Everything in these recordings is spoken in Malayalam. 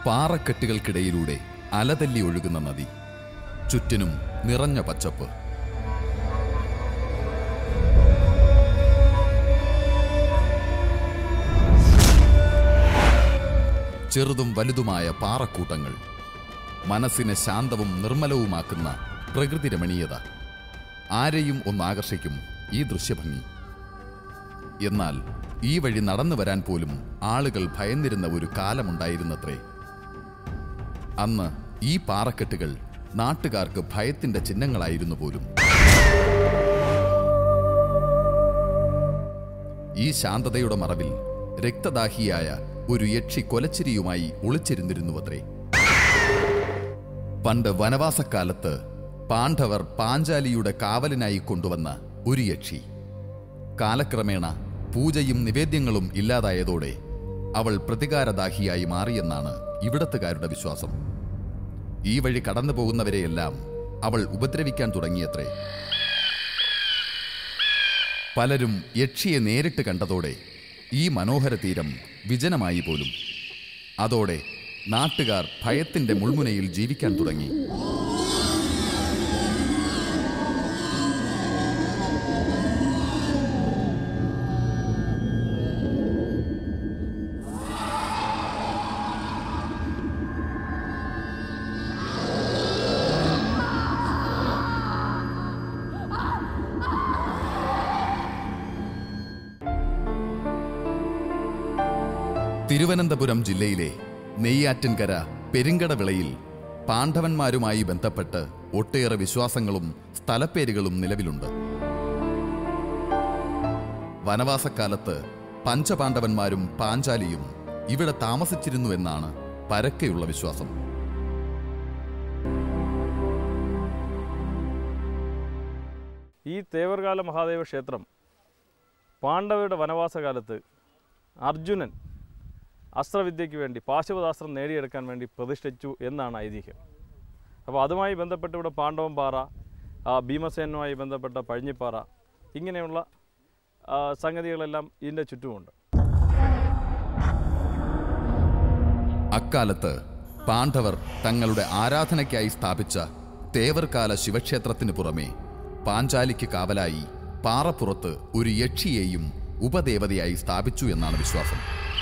പാറക്കെട്ടുകൾക്കിടയിലൂടെ അലതല്ലി ഒഴുകുന്ന നദി ചുറ്റിനും നിറഞ്ഞ പച്ചപ്പ് ചെറുതും വലുതുമായ പാറക്കൂട്ടങ്ങൾ മനസ്സിനെ ശാന്തവും നിർമ്മലവുമാക്കുന്ന പ്രകൃതി രമണീയത ആരെയും ഒന്നാകർഷിക്കും ഈ ദൃശ്യഭംഗി എന്നാൽ ഈ വഴി നടന്നു വരാൻ പോലും ആളുകൾ ഭയന്നിരുന്ന ഒരു കാലമുണ്ടായിരുന്നത്രേ അന്ന് ഈ പാറക്കെട്ടുകൾ നാട്ടുകാർക്ക് ഭയത്തിന്റെ ചിഹ്നങ്ങളായിരുന്നു പോലും ഈ ശാന്തതയുടെ മറവിൽ രക്തദാഹിയായ ഒരു യക്ഷി കൊലച്ചിരിയുമായി ഒളിച്ചിരുന്നിരുന്നുവത്രേ പണ്ട് വനവാസക്കാലത്ത് പാണ്ഡവർ പാഞ്ചാലിയുടെ കാവലിനായി കൊണ്ടുവന്ന ഒരു യക്ഷി കാലക്രമേണ പൂജയും നിവേദ്യങ്ങളും ഇല്ലാതായതോടെ അവൾ പ്രതികാരദാഹിയായി മാറിയെന്നാണ് ഇവിടത്തുകാരുടെ വിശ്വാസം ഈ വഴി കടന്നു പോകുന്നവരെയെല്ലാം അവൾ ഉപദ്രവിക്കാൻ തുടങ്ങിയത്രേ പലരും യക്ഷിയെ നേരിട്ട് കണ്ടതോടെ ഈ മനോഹര തീരം വിജനമായി പോലും അതോടെ നാട്ടുകാർ ഭയത്തിന്റെ മുൾമുനയിൽ ജീവിക്കാൻ തുടങ്ങി തിരുവനന്തപുരം ജില്ലയിലെ നെയ്യാറ്റിൻകര പെരിങ്കട വിളയിൽ പാണ്ഡവന്മാരുമായി ബന്ധപ്പെട്ട് ഒട്ടേറെ വിശ്വാസങ്ങളും സ്ഥലപ്പേരുകളും നിലവിലുണ്ട് വനവാസക്കാലത്ത് പഞ്ചപാണ്ഡവന്മാരും പാഞ്ചാലിയും ഇവിടെ താമസിച്ചിരുന്നു എന്നാണ് പരക്കെയുള്ള വിശ്വാസം ഈ തേവർകാല മഹാദേവ ക്ഷേത്രം പാണ്ഡവരുടെ വനവാസകാലത്ത് അർജുനൻ അസ്ത്രവിദ്യയ്ക്ക് വേണ്ടി പാശുപതാസ്ത്രം നേടിയെടുക്കാൻ വേണ്ടി പ്രതിഷ്ഠിച്ചു എന്നാണ് ഐതിഹ്യം അപ്പോൾ അതുമായി ബന്ധപ്പെട്ട് ഇവിടെ പാണ്ഡവൻ പാറ ആ, ഭീമസേനുമായി ബന്ധപ്പെട്ട പഴഞ്ഞിപ്പാറ ഇങ്ങനെയുള്ള ആ, സംഗതികളെല്ലാം ഇതിൻ്റെ ചുറ്റുമുണ്ട് അക്കാലത്ത് പാണ്ഡവർ തങ്ങളുടെ ആരാധനയ്ക്കായി സ്ഥാപിച്ച തേവർകാല ശിവക്ഷേത്രത്തിന് പുറമെ പാഞ്ചാലിക്ക് കാവലായി പാറപ്പുറത്ത് ഒരു യക്ഷിയെയും ഉപദേവതയായി സ്ഥാപിച്ചു എന്നാണ് വിശ്വാസം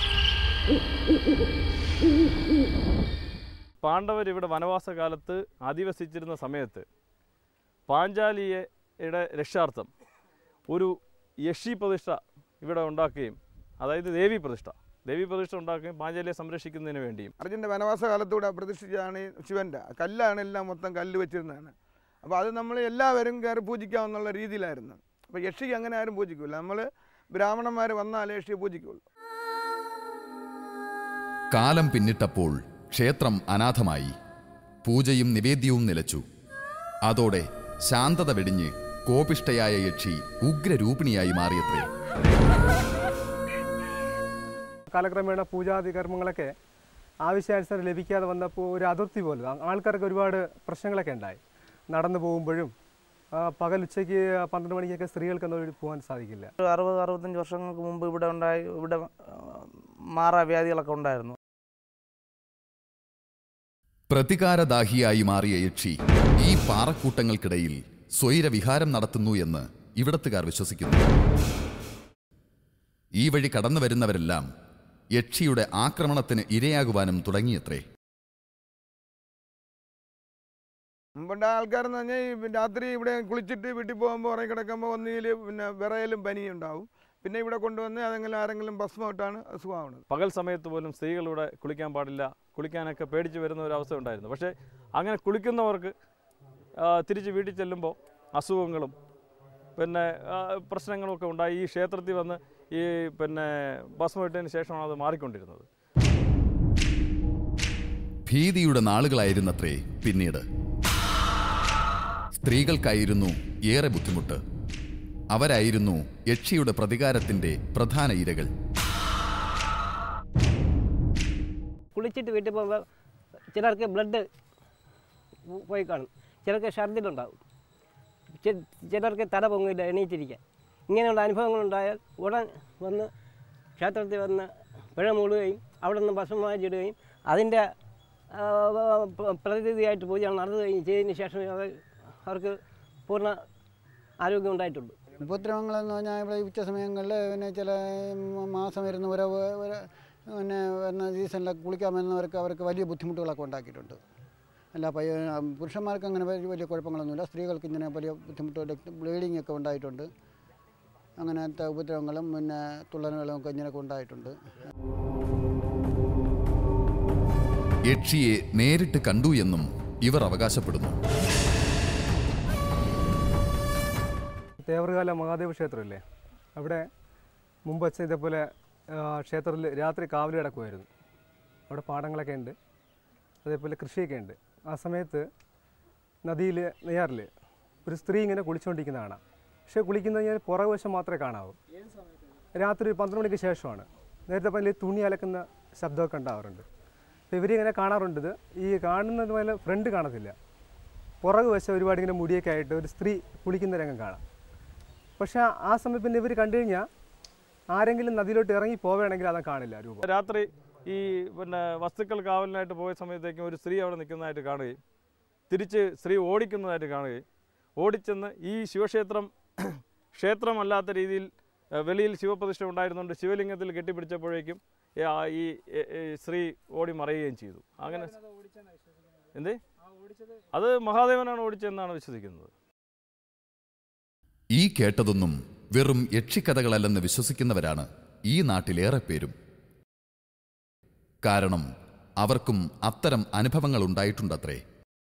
പാണ്ഡവർ ഇവിടെ വനവാസകാലത്ത് അധിവസിച്ചിരുന്ന സമയത്ത് പാഞ്ചാലിയുടെ രക്ഷാർത്ഥം ഒരു യക്ഷി പ്രതിഷ്ഠ ഇവിടെ ഉണ്ടാക്കുകയും അതായത് ദേവി പ്രതിഷ്ഠ ദേവി പ്രതിഷ്ഠ ഉണ്ടാക്കുകയും പാഞ്ചാലിയെ സംരക്ഷിക്കുന്നതിന് വേണ്ടിയും അർജുൻ്റെ വനവാസ കാലത്തൂടെ പ്രതിഷ്ഠിച്ചതാണ് ഈ ശിവൻ്റെ കല്ലാണ് എല്ലാം മൊത്തം കല്ല് വെച്ചിരുന്നതാണ് അപ്പോൾ അത് നമ്മൾ എല്ലാവരും കയറി പൂജിക്കാമെന്നുള്ള രീതിയിലായിരുന്നു അപ്പോൾ യക്ഷിക്ക് അങ്ങനെ ആരും പൂജിക്കില്ല നമ്മൾ ബ്രാഹ്മണന്മാർ വന്നാലേ യക്ഷിയെ പൂജിക്കുള്ളൂ കാലം പിന്നിട്ടപ്പോൾ ക്ഷേത്രം അനാഥമായി പൂജയും നിവേദ്യവും നിലച്ചു അതോടെ ശാന്തത വെടിഞ്ഞ് കോപിഷ്ഠയായ യക്ഷി ഉഗ്രരൂപിണിയായി മാറിയത്രേ കാലക്രമേണ പൂജാതി കർമ്മങ്ങളൊക്കെ ആവശ്യാനുസരണം ലഭിക്കാതെ വന്നപ്പോൾ ഒരു അതിർത്തി പോലെ ആ- ആൾക്കാർക്ക് ഒരുപാട് പ്രശ്നങ്ങളൊക്കെ ഉണ്ടായി നടന്നു പോകുമ്പോഴും ആ, പകൽ ഉച്ചയ്ക്ക് പന്ത്രണ്ട് മണിക്കൊക്കെ സ്ത്രീകൾക്കൊന്നും ഒരു പോകാൻ സാധിക്കില്ല ഒരു അറുപത് അറുപത്തഞ്ച് വർഷങ്ങൾക്ക് മുമ്പ് ഇവിടെ ഉണ്ടായി ഇവിടെ ആ, മാറാവ്യാധികളൊക്കെ ഉണ്ടായിരുന്നു പ്രതികാരദാഹിയായി മാറിയ യക്ഷി ഈ പാറക്കൂട്ടങ്ങൾക്കിടയിൽ സ്വൈരവിഹാരം നടത്തുന്നു എന്ന് ഇവിടത്തുകാർ വിശ്വസിക്കുന്നു ഈ വഴി കടന്നു വരുന്നവരെല്ലാം യക്ഷിയുടെ ആക്രമണത്തിന് ഇരയാകുവാനും തുടങ്ങിയത്രേ മുമ്പുണ്ട ആൾക്കാരെന്ന് പറഞ്ഞാൽ ഈ രാത്രി ഇവിടെ കുളിച്ചിട്ട് വീട്ടിൽ പോകുമ്പോൾ ഉറങ്ങി കിടക്കുമ്പോൾ ഒന്നുകിൽ പിന്നെ വിറയലും പനിയും ഉണ്ടാവും പിന്നെ ഇവിടെ കൊണ്ടുവന്ന് അതെങ്കിലും ആരെങ്കിലും ഭസ്മമിട്ടാണ് അസുഖമാവുന്നത് പകൽ സമയത്ത് പോലും സ്ത്രീകളിവിടെ കുളിക്കാൻ പാടില്ല കുളിക്കാനൊക്കെ പേടിച്ച് വരുന്ന ഒരു അവസ്ഥ ഉണ്ടായിരുന്നു പക്ഷേ അങ്ങനെ കുളിക്കുന്നവർക്ക് ആ, തിരിച്ച് വീട്ടിൽ ചെല്ലുമ്പോൾ അസുഖങ്ങളും പിന്നെ ആ, പ്രശ്നങ്ങളുമൊക്കെ ഉണ്ടായി ഈ ക്ഷേത്രത്തിൽ വന്ന് ഈ പിന്നെ ഭസ്മമിട്ടതിന് ശേഷമാണ് അത് മാറിക്കൊണ്ടിരുന്നത് ഭീതിയുടെ നാളുകളായിരുന്നത്രേ പിന്നീട് സ്ത്രീകൾക്കായിരുന്നു ഏറെ ബുദ്ധിമുട്ട് അവരായിരുന്നു യക്ഷിയുടെ പ്രതികാരത്തിന്റെ പ്രധാന ഇരകൾ കുളിച്ചിട്ട് വീട്ടിൽ പോകുമ്പോൾ ചിലർക്ക് ബ്ലഡ് പോയി കാണും ചിലർക്ക് ഛർദിലുണ്ടാവും ചി- ചിലർക്ക് തല പൊങ്ങില്ല എണീറ്റിരിക്കാൻ ഇങ്ങനെയുള്ള അനുഭവങ്ങളുണ്ടായാൽ ഉടൻ വന്ന് ക്ഷേത്രത്തിൽ വന്ന് പിഴ മൂടുകയും അവിടെ നിന്ന് ഭസ്മമായിടുകയും അതിൻ്റെ ആ, പ്ര- പ്രതിനിധിയായിട്ട് പൂജ നടന്നു കഴിഞ്ഞ് ചെയ്തതിന് ശേഷം അവർ അവർക്ക് പൂർണ്ണ ആരോഗ്യം ഉണ്ടായിട്ടുള്ളൂ ഉപദ്രവങ്ങളെന്ന് പറഞ്ഞാൽ ഇവിടെ ഉച്ച സമയങ്ങളിൽ പിന്നെ ചില മ- മാസം വരുന്ന ഓരോ ഓരോ പിന്നെ വരുന്ന സീസണിലൊക്കെ കുളിക്കാൻ വരുന്നവർക്ക് അവർക്ക് വലിയ ബുദ്ധിമുട്ടുകളൊക്കെ ഉണ്ടാക്കിയിട്ടുണ്ട് അല്ല പയ്യ പുരുഷന്മാർക്ക് അങ്ങനെ വലിയ വലിയ കുഴപ്പങ്ങളൊന്നുമില്ല സ്ത്രീകൾക്ക് ഇങ്ങനെ വലിയ ബുദ്ധിമുട്ട് ബ്ലീഡിംഗ് ഒക്കെ ഉണ്ടായിട്ടുണ്ട് അങ്ങനത്തെ ഉപദ്രവങ്ങളും പിന്നെ തുള്ളലുകളും ഒക്കെ ഇങ്ങനെയൊക്കെ ഉണ്ടായിട്ടുണ്ട് യക്ഷിയെ നേരിട്ട് കണ്ടു എന്നും ഇവർ അവകാശപ്പെടുന്നു തേവറുകാല മഹാദേവ ക്ഷേത്രമില്ലേ അവിടെ മുമ്പ് അച്ഛൻ ഇതേപോലെ ആ, ക്ഷേത്രത്തിൽ രാത്രി കാവൽ കിടക്കുമായിരുന്നു അവിടെ പാടങ്ങളൊക്കെ ഉണ്ട് അതേപോലെ കൃഷിയൊക്കെ ഉണ്ട് ആ സമയത്ത് നദിയിൽ നെയ്യാറിൽ ഒരു സ്ത്രീ ഇങ്ങനെ കുളിച്ചുകൊണ്ടിരിക്കുന്ന കാണാം പക്ഷേ കുളിക്കുന്നത് ഞാൻ പുറകുവശം മാത്രമേ കാണാവൂ രാത്രി ഒരു പന്ത്രണ്ട് മണിക്ക് ശേഷമാണ് നേരത്തെ പറഞ്ഞ തുണി അലക്കുന്ന ശബ്ദമൊക്കെ ഉണ്ടാവാറുണ്ട് അപ്പോൾ ഇവരിങ്ങനെ കാണാറുണ്ട് ഇത് ഈ കാണുന്നത് പോലെ ഫ്രണ്ട് കാണത്തില്ല പുറകു വശം ഒരുപാട് ഇങ്ങനെ മുടിയൊക്കെ ആയിട്ട് ഒരു സ്ത്രീ കുളിക്കുന്ന രംഗം കാണാം പക്ഷേ ആ സമയം പിന്നെ ഇവർ കണ്ടു കഴിഞ്ഞാൽ ആരെങ്കിലും നദിയിലോട്ട് ഇറങ്ങി പോവുകയാണെങ്കിൽ അത് കാണില്ല രൂപം രാത്രി ഈ പിന്നെ വസ്തുക്കൾ കാവലിനായിട്ട് പോയ സമയത്തേക്കും ഒരു സ്ത്രീ അവിടെ നിൽക്കുന്നതായിട്ട് കാണുകയും തിരിച്ച് സ്ത്രീ ഓടിക്കുന്നതായിട്ട് കാണുകയും ഓടിച്ചെന്ന് ഈ ശിവക്ഷേത്രം ക്ഷേത്രമല്ലാത്ത രീതിയിൽ ഏഹ്, വെളിയിൽ ശിവപ്രതിഷ്ഠ ഉണ്ടായിരുന്നുകൊണ്ട് ശിവലിംഗത്തിൽ കെട്ടിപ്പിടിച്ചപ്പോഴേക്കും ഈ ആ- ഈ എ- ഈ സ്ത്രീ ഓടി മറയുകയും ചെയ്തു അങ്ങനെ എന്തേ അത് മഹാദേവനാണ് ഓടിച്ചതെന്നാണ് വിശ്വസിക്കുന്നത് ഈ കേട്ടതൊന്നും വെറും യക്ഷിക്കഥകളല്ലെന്ന് വിശ്വസിക്കുന്നവരാണ് ഈ നാട്ടിലേറെ പേരും കാരണം അവർക്കും അത്തരം അനുഭവങ്ങൾ ഉണ്ടായിട്ടുണ്ടത്രേ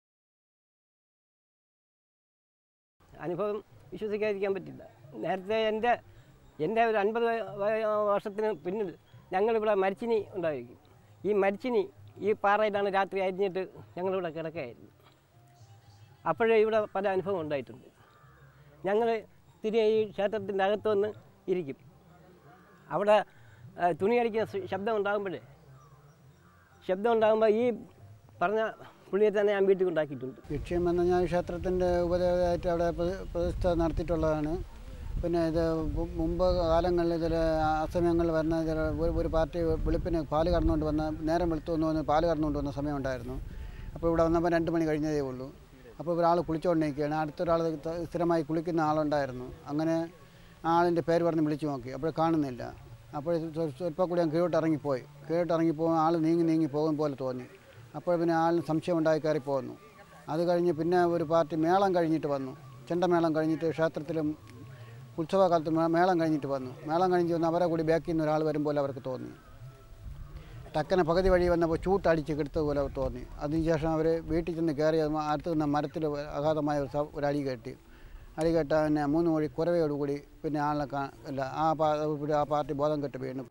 അനുഭവം വിശ്വസിക്കാതിരിക്കാൻ പറ്റില്ല നേരത്തെ എൻ്റെ എൻ്റെ ഒരു അൻപത് വർഷത്തിന് പിന്നിൽ ഞങ്ങളിവിടെ മരിച്ചിനി ഉണ്ടായിരിക്കും ഈ മരിച്ചിനി ഈ പാറയിലാണ് രാത്രി അരിഞ്ഞിട്ട് ഞങ്ങളിവിടെ കിടക്കുകയായിരുന്നു അപ്പോഴേ ഇവിടെ പല അനുഭവം ഉണ്ടായിട്ടുണ്ട് ഞങ്ങൾ തിരികെ ഈ ക്ഷേത്രത്തിൻ്റെ അകത്ത് വന്ന് ഇരിക്കും അവിടെ ആ, തുണി അടിക്കുന്ന ശ- ശബ്ദം ഉണ്ടാകുമ്പോഴേ ശബ്ദം ഉണ്ടാകുമ്പോൾ ഈ പറഞ്ഞ പുള്ളിയെ തന്നെ ഞാൻ വീട്ടിൽ ഉണ്ടാക്കിയിട്ടുണ്ട് ലക്ഷ്യം എന്ന് പറഞ്ഞാൽ ക്ഷേത്രത്തിൻ്റെ ഉപദേവതയായിട്ട് അവിടെ പ്രതി- പ്രതിഷ്ഠ നടത്തിയിട്ടുള്ളതാണ് പിന്നെ ഇത് മു- മുമ്പ് കാലങ്ങളിൽ ഇതിൽ അസമയങ്ങളിൽ വരുന്ന ചില ഒരു- ഒരു പാർട്ടി വെളുപ്പിന് പാല് കറന്നുകൊണ്ട് വന്ന നേരം വെളുത്തു വന്ന് വന്ന് പാല് കറന്നുകൊണ്ട് വന്ന സമയമുണ്ടായിരുന്നു അപ്പോൾ ഇവിടെ വന്നപ്പോൾ രണ്ട് മണി കഴിഞ്ഞതേ ഉള്ളൂ അപ്പോൾ ഒരാൾ കുളിച്ചുകൊണ്ടിരിക്കുകയാണ് അടുത്തൊരാൾ ത- സ്ഥിരമായി കുളിക്കുന്ന ആളുണ്ടായിരുന്നു അങ്ങനെ ആ ആളിൻ്റെ പേര് പറഞ്ഞ് വിളിച്ചു നോക്കി അപ്പോൾ കാണുന്നില്ല അപ്പോൾ സ്വല്പം കൂടി ഞാൻ കീഴോട്ട് ഇറങ്ങിപ്പോയി കീഴോട്ട് ഇറങ്ങിപ്പോകാൻ ആൾ നീങ്ങി നീങ്ങി പോകും പോലെ തോന്നി അപ്പോൾ പിന്നെ ആളിന് സംശയം ഉണ്ടായി കയറി പോന്നു അത് കഴിഞ്ഞ് പിന്നെ ഒരു പാർട്ടി മേളം കഴിഞ്ഞിട്ട് വന്നു ചെണ്ടമേളം കഴിഞ്ഞിട്ട് ക്ഷേത്രത്തിലും ഉത്സവകാലത്ത് മേ- മേളം കഴിഞ്ഞിട്ട് വന്നു മേളം കഴിഞ്ഞ് വന്ന് അവരെ കൂടി ബാക്കിൽ നിന്ന് ഒരാൾ വരുമ്പോൾ അവർക്ക് തോന്നി ടക്കനെ പകുതി വഴി വന്നപ്പോൾ ചൂട്ടടിച്ച് കെടുത്തത് പോലെ തോന്നി അതിനുശേഷം അവർ വീട്ടിൽ ചെന്ന് കയറി അത് അടുത്ത് നിന്ന മരത്തിൽ അഗാധമായ ഒരു സ- ഒരു അടി കെട്ടി അടി കെട്ട പിന്നെ മൂന്ന് വഴി കുറവയോടുകൂടി പിന്നെ ആളെ കാ അല്ല ആ പാ ആ പാർട്ടി ബോധം കെട്ട് വീണു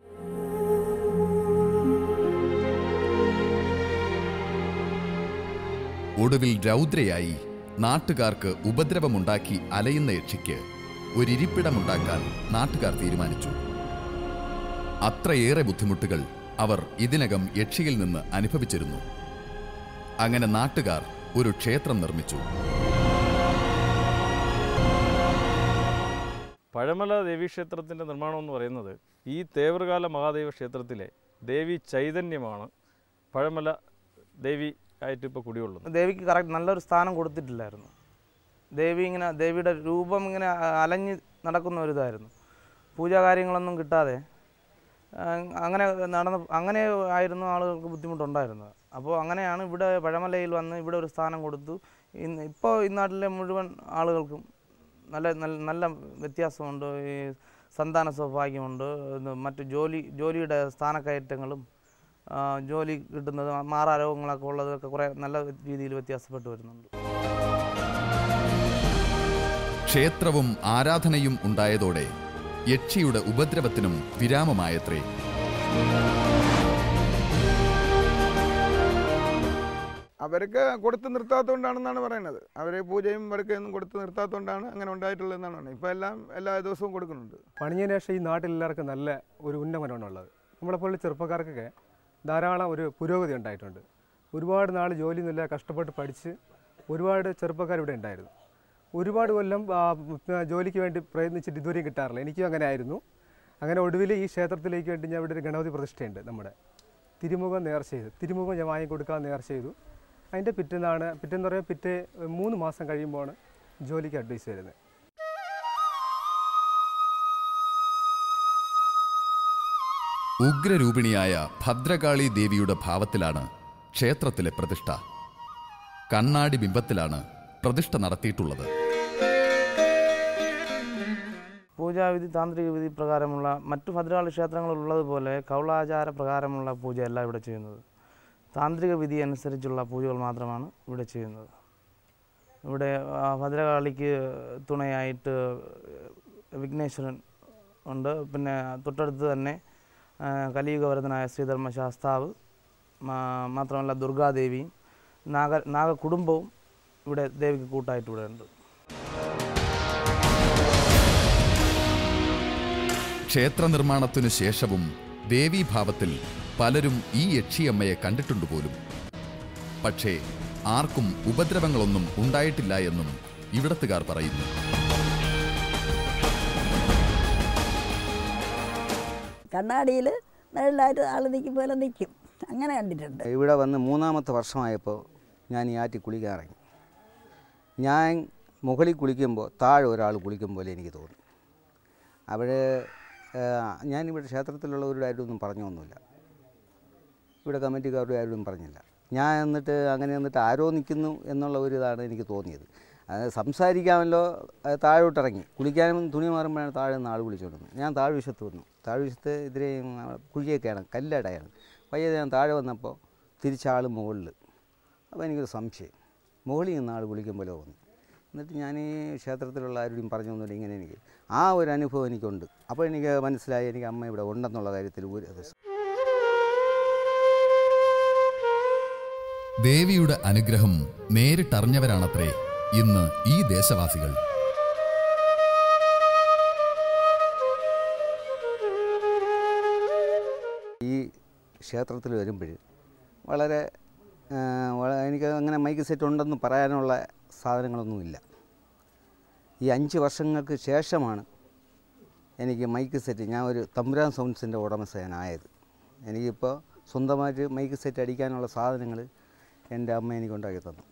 ഒടുവിൽ രൗദ്രയായി നാട്ടുകാർക്ക് ഉപദ്രവമുണ്ടാക്കി അലയുന്ന യക്ഷിക്ക് ഒരിരിപ്പിടമുണ്ടാക്കാൻ നാട്ടുകാർ തീരുമാനിച്ചു അത്രയേറെ ബുദ്ധിമുട്ടുകൾ അവർ ഇതിനകം യക്ഷിയിൽ നിന്ന് അനുഭവിച്ചിരുന്നു അങ്ങനെ നാട്ടുകാർ ഒരു ക്ഷേത്രം നിർമ്മിച്ചു പഴമല ദേവീക്ഷേത്രത്തിൻ്റെ നിർമ്മാണം എന്ന് പറയുന്നത് ഈ തേവറുകാല മഹാദേവ ക്ഷേത്രത്തിലെ ദേവി ചൈതന്യമാണ് പഴമല ദേവി ആയിട്ട് ഇപ്പോൾ കുടികൊള്ളുന്നത് ദേവിക്ക് കറക്റ്റ് നല്ലൊരു സ്ഥാനം കൊടുത്തിട്ടില്ലായിരുന്നു ദേവി ഇങ്ങനെ ദേവിയുടെ രൂപം ഇങ്ങനെ അ- അലഞ്ഞ് നടക്കുന്ന ഒരു ഇതായിരുന്നു പൂജാകാര്യങ്ങളൊന്നും കിട്ടാതെ ആ, അങ്ങനെ നടന്ന അങ്ങനെ ആയിരുന്നു ആളുകൾക്ക് ബുദ്ധിമുട്ടുണ്ടായിരുന്നത് അപ്പോൾ അങ്ങനെയാണ് ഇവിടെ പഴമലയിൽ വന്ന് ഇവിടെ ഒരു സ്ഥാനം കൊടുത്തു ഇന്ന് ഇപ്പോൾ ഈ നാട്ടിലെ മുഴുവൻ ആളുകൾക്കും നല്ല നല്ല നല്ല വ്യത്യാസമുണ്ട് ഈ സന്താന സൗഭാഗ്യമുണ്ട് ഇത് മറ്റ് ജോലി ജോലിയുടെ സ്ഥാനക്കയറ്റങ്ങളും ആ, ജോലി കിട്ടുന്നത് മാറാരോഗങ്ങളൊക്കെ ഉള്ളതൊക്കെ കുറേ നല്ല രീതിയിൽ വ്യത്യാസപ്പെട്ട് വരുന്നുണ്ട് ക്ഷേത്രവും ആരാധനയും ഉണ്ടായതോടെ യക്ഷിയുടെ ഉപദ്രവത്തിനും വിരാമമായത്രേ അവർക്ക് കൊടുത്ത് നിർത്താത്തതുകൊണ്ടാണെന്നാണ് പറയുന്നത് അവർ പൂജയും വടക്കൊന്നും കൊടുത്ത് നിർത്താത്തതുകൊണ്ടാണ് അങ്ങനെ ഉണ്ടായിട്ടുള്ളതെന്നാണ് പറയുന്നത് ഇപ്പോൾ എല്ലാം എല്ലാ ദിവസവും കൊടുക്കുന്നുണ്ട് പണിഞ്ഞതിന് ശേഷം ഈ നാട്ടിൽ എല്ലാവർക്കും നല്ല ഒരു ഉന്നമനമാണ് ഉള്ളത് നമ്മളെപ്പോലുള്ള ചെറുപ്പക്കാർക്കൊക്കെ ധാരാളം ഒരു പുരോഗതി ഉണ്ടായിട്ടുണ്ട് ഒരുപാട് നാൾ ജോലിയൊന്നുമില്ല കഷ്ടപ്പെട്ട് പഠിച്ച് ഒരുപാട് ചെറുപ്പക്കാർ ഇവിടെ ഉണ്ടായിരുന്നു ഒരുപാട് കൊല്ലം ആ, ഉം, ജോലിക്ക് വേണ്ടി പ്രയത്നിച്ചിട്ട് ഇതുവരെയും കിട്ടാറില്ല എനിക്കും അങ്ങനെ ആയിരുന്നു അങ്ങനെ ഒടുവിൽ ഈ ക്ഷേത്രത്തിലേക്ക് വേണ്ടി ഞാൻ ഇവിടെ ഒരു ഗണപതി പ്രതിഷ്ഠയുണ്ട് നമ്മുടെ തിരുമുഖം നേർ ചെയ്തു തിരുമുഖം ഞാൻ വാങ്ങിക്കൊടുക്കാൻ നേർ ചെയ്തു അതിൻ്റെ പിറ്റേന്നാണ് പിറ്റേന്ന് പറയുമ്പോൾ പിറ്റേ മൂന്ന് മാസം കഴിയുമ്പോഴാണ് ജോലിക്ക് അഡ്വൈസ് വരുന്നത് ഉഗ്രരൂപിണിയായ ഭദ്രകാളി ദേവിയുടെ ഭാവത്തിലാണ് ക്ഷേത്രത്തിലെ പ്രതിഷ്ഠ കണ്ണാടി ബിംബത്തിലാണ് പ്രതിഷ്ഠ നടത്തിയിട്ടുള്ളത് പൂജാവിധി താന്ത്രിക വിധി പ്രകാരമുള്ള മറ്റു ഭദ്രകാളി ക്ഷേത്രങ്ങളിലുള്ളതുപോലെ കൗളാചാര പ്രകാരമുള്ള പൂജയല്ല ഇവിടെ ചെയ്യുന്നത് താന്ത്രിക വിധി അനുസരിച്ചുള്ള പൂജകൾ മാത്രമാണ് ഇവിടെ ചെയ്യുന്നത് ഇവിടെ ആ, ഭദ്രകാളിക്ക് തുണയായിട്ട് വിഘ്നേശ്വരൻ ഉണ്ട് പിന്നെ തൊട്ടടുത്ത് തന്നെ ആ, കലിയുഗവരതനായ ശ്രീധർമ്മ ശാസ്താവ് മാ- മാത്രമല്ല ദുർഗാദേവിയും നാഗ നാഗകുടുംബവും ഇവിടെ ദേവിക്ക് കൂട്ടായിട്ട് ഇവിടെ ഉണ്ട് ക്ഷേത്ര നിർമ്മാണത്തിനു ശേഷവും ദേവീഭാവത്തിൽ പലരും ഈ യക്ഷിയമ്മയെ കണ്ടിട്ടുണ്ട് പോലും പക്ഷേ ആർക്കും ഉപദ്രവങ്ങളൊന്നും ഉണ്ടായിട്ടില്ല എന്നും ഇവിടത്തുകാർ പറയുന്നു കണ്ണാടിയിൽ നിഴലായിട്ട് ആൾ നിൽക്കും പോലെ നിൽക്കും അങ്ങനെ കണ്ടിട്ടുണ്ട് ഇവിടെ വന്ന് മൂന്നാമത്തെ വർഷമായപ്പോൾ ഞാൻ ഈ ആറ്റി കുളിക്കാൻ ഇറങ്ങി ഞാൻ മുകളിൽ കുളിക്കുമ്പോൾ താഴെ ഒരാൾ കുളിക്കും പോലെ എനിക്ക് തോന്നി അവിടെ ഞാനിവിടെ ക്ഷേത്രത്തിലുള്ളവരുടെ ആരും പറഞ്ഞൊന്നുമില്ല ഇവിടെ കമ്മിറ്റിക്കാരുടെ ആരും പറഞ്ഞില്ല ഞാൻ എന്നിട്ട് അങ്ങനെ എന്നിട്ട് ആരോ നിൽക്കുന്നു എന്നുള്ള ഒരു ഇതാണ് എനിക്ക് തോന്നിയത് അത് സംസാരിക്കാമല്ലോ അത് താഴോട്ടിറങ്ങി കുളിക്കാനും തുണി മാറുമ്പോഴാണ് താഴെ നിന്ന് ആൾ വിളിച്ചുകൊണ്ട് വന്നത് ഞാൻ താഴ്വശത്ത് വന്നു താഴ്വശത്ത് ഇതിരെയും കുഴിയൊക്കെയാണ് കല്ലടയാണ് പയ്യെ ഞാൻ താഴെ വന്നപ്പോൾ തിരിച്ചാൾ മുകളിൽ അപ്പോൾ എനിക്കൊരു സംശയം മുകളിൽ നിന്ന് ആൾ വിളിക്കും പോലെ തോന്നി എന്നിട്ട് ഞാൻ ഈ ക്ഷേത്രത്തിലുള്ള ആരോടും പറഞ്ഞു തന്നില്ല ഇങ്ങനെ എനിക്ക് ആ ഒരു അനുഭവം എനിക്കുണ്ട് അപ്പോൾ എനിക്ക് മനസ്സിലായി എനിക്ക് അമ്മ ഇവിടെ ഉണ്ടെന്നുള്ള കാര്യത്തിൽ ഒരു അത് ദേവിയുടെ അനുഗ്രഹം നേരിട്ടറിഞ്ഞവരാണത്രേ ഇന്ന് ഈ ദേശവാസികൾ ഈ ക്ഷേത്രത്തിൽ വരുമ്പോൾ വളരെ ആ, വള- എനിക്ക് അങ്ങനെ മൈക്ക് സെറ്റ് ഉണ്ടെന്ന് പറയാനുള്ള സാധനങ്ങളൊന്നുമില്ല ഈ അഞ്ച് വർഷങ്ങൾക്ക് ശേഷമാണ് എനിക്ക് മൈക്ക് സെറ്റ് ഞാൻ ഒരു തമ്പുരാൻ സൗണ്ട്സിൻ്റെ ഉടമസ്ഥനായത് എനിക്കിപ്പോൾ സ്വന്തമായിട്ട് മൈക്ക് സെറ്റ് അടിക്കാനുള്ള സാധനങ്ങൾ എൻ്റെ അമ്മ എനിക്ക് ഉണ്ടാക്കി തന്നു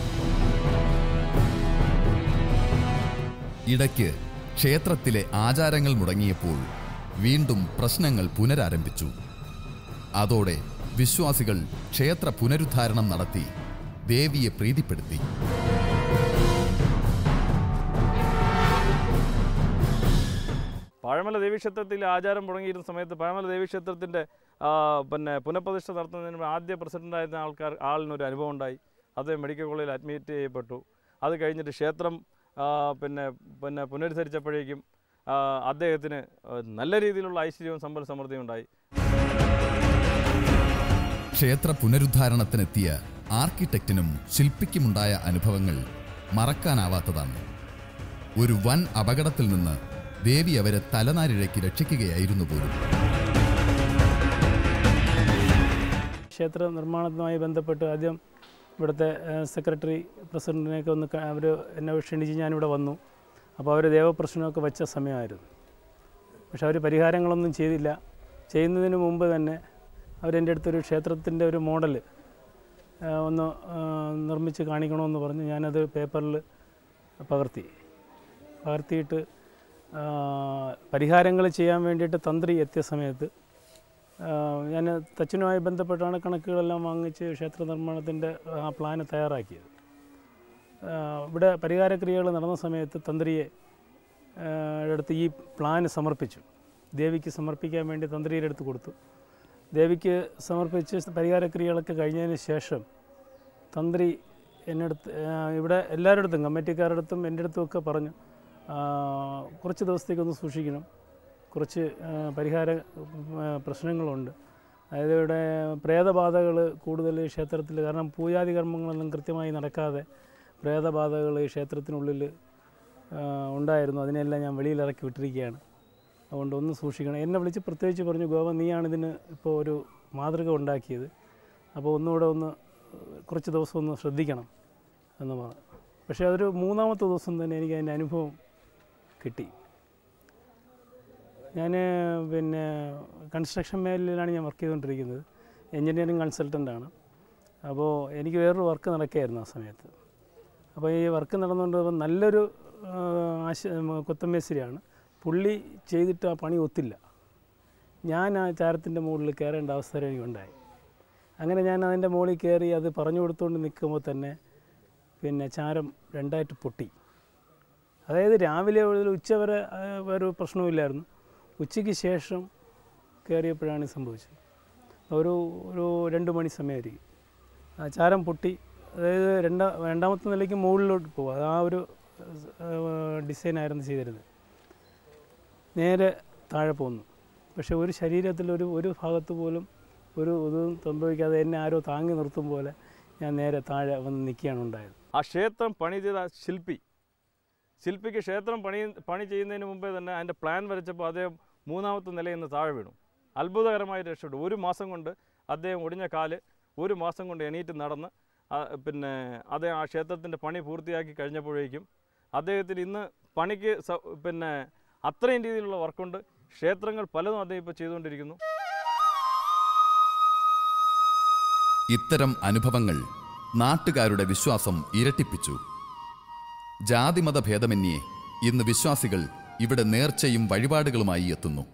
ഇടയ്ക്ക് ക്ഷേത്രത്തിലെ ആചാരങ്ങൾ മുടങ്ങിയപ്പോൾ വീണ്ടും പ്രശ്നങ്ങൾ പുനരാരംഭിച്ചു അതോടെ വിശ്വാസികൾ ക്ഷേത്ര പുനരുദ്ധാരണം നടത്തി ദേവിയെ പ്രീതിപ്പെടുത്തി പഴമല ദേവീക്ഷേത്രത്തിൽ ആചാരം തുടങ്ങിയിരുന്ന സമയത്ത് പഴമല ദേവീക്ഷേത്രത്തിൻ്റെ പിന്നെ പുനഃപ്രതിഷ്ഠ നടത്തുന്നതിന് മുമ്പ് ആദ്യ പ്രസിഡൻ്റായിരുന്ന ആൾക്കാർ ആളിനൊരു അനുഭവം ഉണ്ടായി അദ്ദേഹം മെഡിക്കൽ കോളേജിൽ അഡ്മിറ്റ് ചെയ്യപ്പെട്ടു അത് കഴിഞ്ഞിട്ട് ക്ഷേത്രം ആ, പിന്നെ പിന്നെ പുനരുദ്ധരിച്ചപ്പോഴേക്കും ആ, അദ്ദേഹത്തിന് ആ, നല്ല രീതിയിലുള്ള ഐശ്വര്യവും സമ്പൽ സമൃദ്ധിയും ഉണ്ടായി ക്ഷേത്ര പുനരുദ്ധാരണത്തിനെത്തിയ ആർക്കിടെക്റ്റിനും ശില്പിക്കുമുണ്ടായ അനുഭവങ്ങൾ മറക്കാനാവാത്തതാണ് ഒരു വൻ അപകടത്തിൽ നിന്ന് ദേവി അവരെ തലനാരിഴയ്ക്ക് രക്ഷിക്കുകയായിരുന്നു പോലും ക്ഷേത്ര നിർമ്മാണവുമായി ബന്ധപ്പെട്ട് ആദ്യം ഇവിടുത്തെ ഏഹ്, സെക്രട്ടറി പ്രസിഡൻറ്റിനെയൊക്കെ ഒന്ന് അവർ എന്നെ ക്ഷണിച്ച് ഞാനിവിടെ വന്നു അപ്പോൾ അവർ ദേവപ്രശ്നമൊക്കെ വെച്ച സമയമായിരുന്നു പക്ഷെ അവർ പരിഹാരങ്ങളൊന്നും ചെയ്തില്ല ചെയ്യുന്നതിന് മുമ്പ് തന്നെ അവരെൻ്റെ അടുത്തൊരു ക്ഷേത്രത്തിൻ്റെ ഒരു മോഡൽ ഒന്ന് ആ, നിർമ്മിച്ച് കാണിക്കണമെന്ന് പറഞ്ഞ് ഞാനത് പേപ്പറിൽ പകർത്തി പകർത്തിയിട്ട് പരിഹാരങ്ങൾ ചെയ്യാൻ വേണ്ടിയിട്ട് തന്ത്രി എത്തിയ സമയത്ത് ഞാൻ തച്ചനുമായി ബന്ധപ്പെട്ടാണ് കണക്കുകളെല്ലാം വാങ്ങിച്ച് ക്ഷേത്ര നിർമ്മാണത്തിൻ്റെ ആ പ്ലാന് തയ്യാറാക്കിയത് ആ, ഇവിടെ പരിഹാരക്രിയകൾ നടന്ന സമയത്ത് തന്ത്രിയെ ആ, അടുത്ത് ഈ പ്ലാന് സമർപ്പിച്ചു ദേവിക്ക് സമർപ്പിക്കാൻ വേണ്ടി തന്ത്രിയുടെ അടുത്ത് കൊടുത്തു ദേവിക്ക് സമർപ്പിച്ച് പരിഹാരക്രിയകളൊക്കെ കഴിഞ്ഞതിന് ശേഷം തന്ത്രി എൻ്റെ അടുത്ത് ആ, ഇവിടെ എല്ലാവരുടെ അടുത്തും കമ്മിറ്റിക്കാരുടെ അടുത്തും എൻ്റെ അടുത്തും ഒക്കെ പറഞ്ഞു ആ, കുറച്ച് ദിവസത്തേക്കൊന്ന് സൂക്ഷിക്കണം കുറച്ച് ആ, പരിഹാര ആ, പ്രശ്നങ്ങളുണ്ട് അതായത് ഇവിടെ പ്രേതബാധകൾ കൂടുതൽ ഈ ക്ഷേത്രത്തിൽ കാരണം പൂജാതി കർമ്മങ്ങളൊന്നും കൃത്യമായി നടക്കാതെ പ്രേതബാധകൾ ഈ ക്ഷേത്രത്തിനുള്ളിൽ ആ, ഉണ്ടായിരുന്നു അതിനെല്ലാം ഞാൻ വെളിയിൽ ഇറക്കി വിട്ടിരിക്കുകയാണ് അതുകൊണ്ട് ഒന്ന് സൂക്ഷിക്കണം എന്നെ വിളിച്ച് പ്രത്യേകിച്ച് പറഞ്ഞു ഗോവ നീയാണ് ഇതിന് ഇപ്പോൾ ഒരു മാതൃക ഉണ്ടാക്കിയത് അപ്പോൾ ഒന്നുകൂടെ ഒന്ന് കുറച്ച് ദിവസം ഒന്ന് ശ്രദ്ധിക്കണം എന്ന് പറഞ്ഞു പക്ഷേ അതൊരു മൂന്നാമത്തെ ദിവസം തന്നെ എനിക്ക് അതിൻ്റെ അനുഭവം കിട്ടി ഞാൻ പിന്നെ കൺസ്ട്രക്ഷൻ മേഖലയിലാണ് ഞാൻ വർക്ക് ചെയ്തുകൊണ്ടിരിക്കുന്നത് എൻജിനീയറിംഗ് കൺസൾട്ടൻ്റാണ് അപ്പോൾ എനിക്ക് വേറൊരു വർക്ക് നടക്കുകയായിരുന്നു ആ സമയത്ത് അപ്പോൾ ഈ വർക്ക് നടന്നുകൊണ്ട് ഇപ്പം നല്ലൊരു ആ, ആശ കൊത്തമേശ്ശേരിയാണ് പുള്ളി ചെയ്തിട്ട് ആ പണി ഒത്തില്ല ഞാൻ ആ ചാരത്തിൻ്റെ മുകളിൽ കയറേണ്ട അവസ്ഥ എനിക്കുണ്ടായി അങ്ങനെ ഞാൻ അതിൻ്റെ മുകളിൽ കയറി അത് പറഞ്ഞു കൊടുത്തുകൊണ്ട് നിൽക്കുമ്പോൾ തന്നെ പിന്നെ ചാരം രണ്ടായിട്ട് പൊട്ടി അതായത് രാവിലെ മുതൽ ഉച്ച വരെ ആ, ഒരു പ്രശ്നവുമില്ലായിരുന്നു ഉച്ചയ്ക്ക് ശേഷം കയറിയപ്പോഴാണ് ഇത് സംഭവിച്ചത് ഒരു ഒരു രണ്ട് മണി സമയമായിരിക്കും ആ ചാരം പൊട്ടി അതായത് രണ്ടാ രണ്ടാമത്തെ നിലയ്ക്ക് മുകളിലോട്ട് പോകും അത് ആ ഒരു ഡിസൈനായിരുന്നു ചെയ്തിരുന്നത് നേരെ താഴെ പോന്നു പക്ഷേ ഒരു ശരീരത്തിൽ ഒരു ഒരു ഭാഗത്ത് പോലും ഒരു ഇതും സംഭവിക്കാതെ എന്നെ ആരോ താങ്ങി നിർത്തും പോലെ ഞാൻ നേരെ താഴെ വന്ന് നിൽക്കുകയാണ് ഉണ്ടായത് ആ ക്ഷേത്രം പണി ചെയ്ത ശില്പി ശില്പിക്ക് ക്ഷേത്രം പണി പണി ചെയ്യുന്നതിന് മുമ്പേ തന്നെ അതിൻ്റെ പ്ലാൻ വരച്ചപ്പോൾ അദ്ദേഹം മൂന്നാമത്തെ നിലയിൽ നിന്ന് താഴെ വീണു അത്ഭുതകരമായി രക്ഷപ്പെട്ടു ഒരു മാസം കൊണ്ട് അദ്ദേഹം ഒടിഞ്ഞ കാല് ഒരു മാസം കൊണ്ട് എണീറ്റ് നടന്ന് ആ, പിന്നെ അദ്ദേഹം ആ ക്ഷേത്രത്തിൻ്റെ പണി പൂർത്തിയാക്കി കഴിഞ്ഞപ്പോഴേക്കും അദ്ദേഹത്തിന് ഇന്ന് പണിക്ക് സ- പിന്നെ അത്രയും രീതിയിലുള്ള വർക്കുണ്ട് ക്ഷേത്രങ്ങൾ പലതും അദ്ദേഹം ഇപ്പോൾ ചെയ്തുകൊണ്ടിരിക്കുന്നു ഇത്തരം അനുഭവങ്ങൾ നാട്ടുകാരുടെ വിശ്വാസം ഇരട്ടിപ്പിച്ചു ജാതിമത ഭേദമന്യേ ഇന്ന് വിശ്വാസികൾ ഇവിടെ നേർച്ചയും വഴിപാടുകളുമായി എത്തുന്നു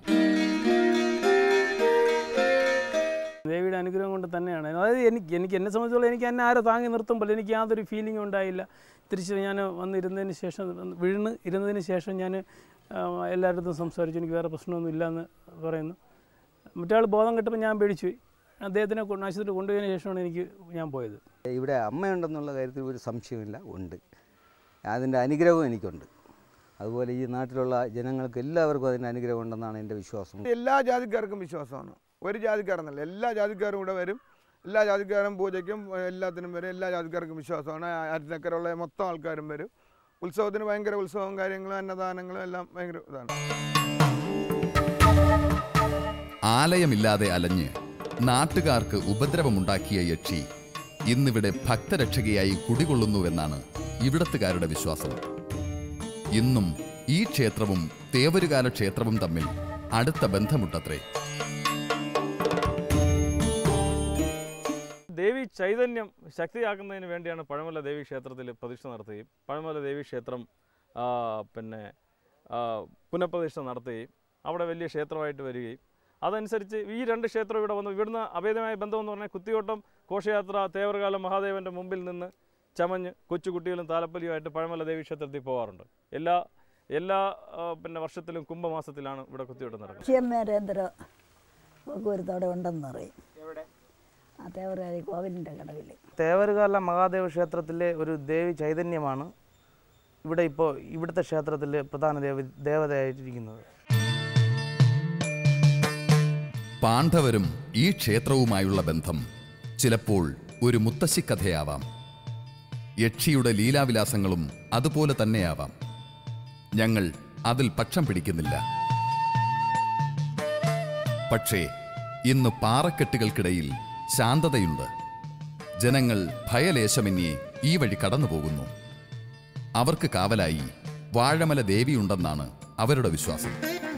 ദേവിയുടെ അനുഗ്രഹം കൊണ്ട് തന്നെയാണ് അതായത് എനിക്ക് എനിക്ക് എന്നെ സംബന്ധിച്ചോളം എനിക്ക് എന്നെ ആരോ താങ്ങി നിർത്തുമ്പോൾ എനിക്ക് യാതൊരു ഫീലിംഗും ഉണ്ടായില്ല തിരിച്ച് ഞാൻ വന്നിരുന്നതിന് ശേഷം വന്ന് വീണ് ഇരുന്നതിന് ശേഷം ഞാൻ എല്ലാവരുടെ സംസാരിച്ചു എനിക്ക് വേറെ പ്രശ്നമൊന്നും ഇല്ലയെന്ന് പറയുന്നു മറ്റാൾ ബോധം കിട്ടുമ്പോൾ ഞാൻ പേടിച്ചു പോയി അദ്ദേഹത്തിനെ കൊണ്ട് ആശുപത്രി കൊണ്ടുപോയതിന് ശേഷമാണ് എനിക്ക് ഞാൻ പോയത് ഇവിടെ അമ്മയുണ്ടെന്നുള്ള കാര്യത്തിൽ ഒരു സംശയമില്ല ഉണ്ട് അതിൻ്റെ അനുഗ്രഹവും എനിക്കുണ്ട് അതുപോലെ ഈ നാട്ടിലുള്ള ജനങ്ങൾക്ക് എല്ലാവർക്കും അതിൻ്റെ അനുഗ്രഹം ഉണ്ടെന്നാണ് എൻ്റെ വിശ്വാസം എല്ലാ ജാതിക്കാർക്കും വിശ്വാസമാണ് ഒരു ജാതിക്കാരെന്നല്ല എല്ലാ ജാതിക്കാരും ഇവിടെ വരും എല്ലാ ജാതിക്കാരും പൂജയ്ക്കും ഏഹ്, എല്ലാത്തിനും വരും എല്ലാ ജാതിക്കാർക്കും വിശ്വാസമാണ് ആറ്റിനക്കരയുള്ള മൊത്തം ആൾക്കാരും വരും ഉത്സവത്തിന് ഭയങ്കര ഉത്സവവും കാര്യങ്ങളും അന്നദാനങ്ങളും എല്ലാം ഭയങ്കര ഇതാണ് ആലയമില്ലാതെ അലഞ്ഞ് നാട്ടുകാർക്ക് ഉപദ്രവമുണ്ടാക്കിയ യക്ഷി ഇന്നിവിടെ ഭക്തരക്ഷകയായി കുടികൊള്ളുന്നുവെന്നാണ് ഇവിടത്തുകാരുടെ വിശ്വാസം ഇന്നും ഈ ക്ഷേത്രവും തേവരുകാല ക്ഷേത്രവും തമ്മിൽ അടുത്ത ബന്ധമുണ്ടത്രേ ദേവി ചൈതന്യം ശക്തിയാക്കുന്നതിന് വേണ്ടിയാണ് പഴമല ദേവി ക്ഷേത്രത്തിൽ പ്രതിഷ്ഠ നടത്തുകയും പഴമല ദേവി ക്ഷേത്രം ആ, പിന്നെ ആ, പുനഃപ്രതിഷ്ഠ നടത്തുകയും അവിടെ വലിയ ക്ഷേത്രമായിട്ട് വരികയും അതനുസരിച്ച് ഈ രണ്ട് ക്ഷേത്രം ഇവിടെ വന്നു ഇവിടുന്ന് അഭേദമായ ബന്ധമെന്ന് പറഞ്ഞാൽ കുത്തിയോട്ടം ഘോഷയാത്ര തേവർകാല മഹാദേവൻ്റെ മുമ്പിൽ നിന്ന് ചമഞ്ഞ് കൊച്ചുകുട്ടികളും താലപ്പൊലിയുമായിട്ട് പഴമല ദേവി ക്ഷേത്രത്തിൽ പോകാറുണ്ട് എല്ലാ എല്ലാ ആ, പിന്നെ വർഷത്തിലും കുംഭമാസത്തിലാണ് ഇവിടെ കുത്തിയോട്ടം നടക്കുന്നത് ലക്ഷ്യമേരേന്ദ്ര പോക്കുവരത്തോടെ ഉണ്ടെന്ന് പറയും ആ തേവരാരി കോവിലിൻ്റെ കടവിൽ തേവരുകാല മഹാദേവ ക്ഷേത്രത്തിലെ ഒരു ദേവി ചൈതന്യമാണ് ഇവിടെ ഇപ്പോൾ ഇവിടുത്തെ ക്ഷേത്രത്തിലെ പ്രധാന ദേവ ദേവതയായിട്ടിരിക്കുന്നത് പാണ്ഡവരും ഈ ക്ഷേത്രവുമായുള്ള ബന്ധം ചിലപ്പോൾ ഒരു മുത്തശ്ശിക്കഥയാവാം യക്ഷിയുടെ ലീലാവിലാസങ്ങളും അതുപോലെ തന്നെയാവാം ഞങ്ങൾ അതിൽ പക്ഷം പിടിക്കുന്നില്ല പക്ഷേ ഇന്ന് പാറക്കെട്ടുകൾക്കിടയിൽ ശാന്തതയുണ്ട് ജനങ്ങൾ ഭയലേശമന്യേ ഈ വഴി കടന്നുപോകുന്നു അവർക്ക് കാവലായി വാഴമല ദേവിയുണ്ടെന്നാണ് അവരുടെ വിശ്വാസം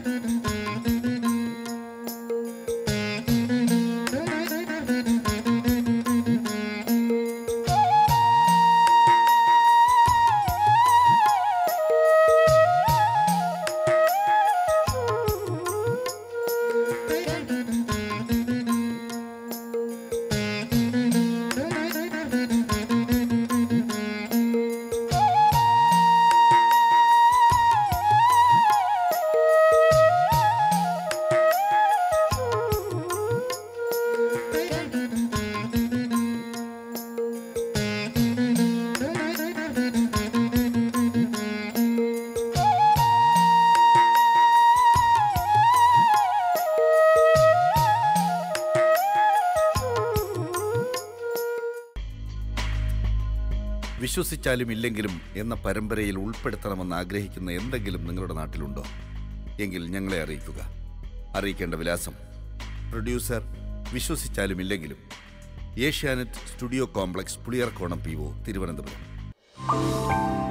വിശ്വസിച്ചാലും ഇല്ലെങ്കിലും എന്ന പരമ്പരയിൽ ഉൾപ്പെടുത്തണമെന്ന് ആഗ്രഹിക്കുന്ന എന്തെങ്കിലും നിങ്ങളുടെ നാട്ടിലുണ്ടോ എങ്കിൽ ഞങ്ങളെ അറിയിക്കുക അറിയിക്കേണ്ട വിലാസം പ്രൊഡ്യൂസർ വിശ്വസിച്ചാലും ഇല്ലെങ്കിലും Asianet studio complex Puliyarakonam P O Thiruvananthapuram